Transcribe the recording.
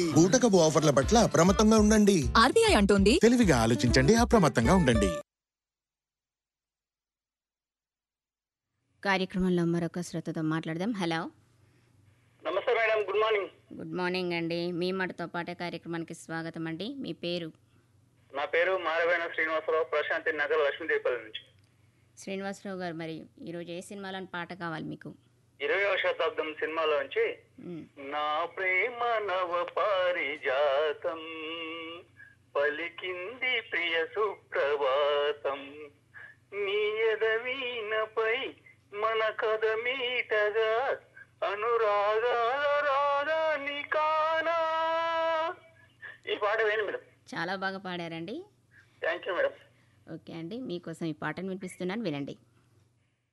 బూటకపు ఆఫర్ల పట్ల అప్రమత్తంగా ఉండండి ఆర్బీఐ అంటోంది తెలివిగా ఆలోచించండి అప్రమత్తంగా ఉండండి కార్యక్రమంలో మరొక శ్రోతతో మాట్లాడదాం హలో నమస్తే madam good morning good morning అండి మీ మాటతో పాటే కార్యక్రమానికి స్వాగతం అండి మీ పేరు నా పేరు మారవేణ శ్రీనివాసరావు ప్రశాంతి నగర్ లక్ష్మీదేపల్లి నుంచి శ్రీనివాసరావు గారు మరి ఈరోజు ఏ సినిమాలోని పాట కావాలి మీకు ఇరవయవ శతాబ్దం సినిమాలో నుంచి మ్, నా ప్రేమ నవ పారిజాతం పలికింది ప్రియ సుప్రభాతం నీ ఎదవీనపై మన కథ మీటగా అనురాగాల రాగాని కానా ఈ పాట వేయండి మేడం చాలా బాగా పాడారండి థ్యాంక్ యూ మేడం ఓకే అండి మీకోసం ఈ పాటను వినిపిస్తున్నాను వినండి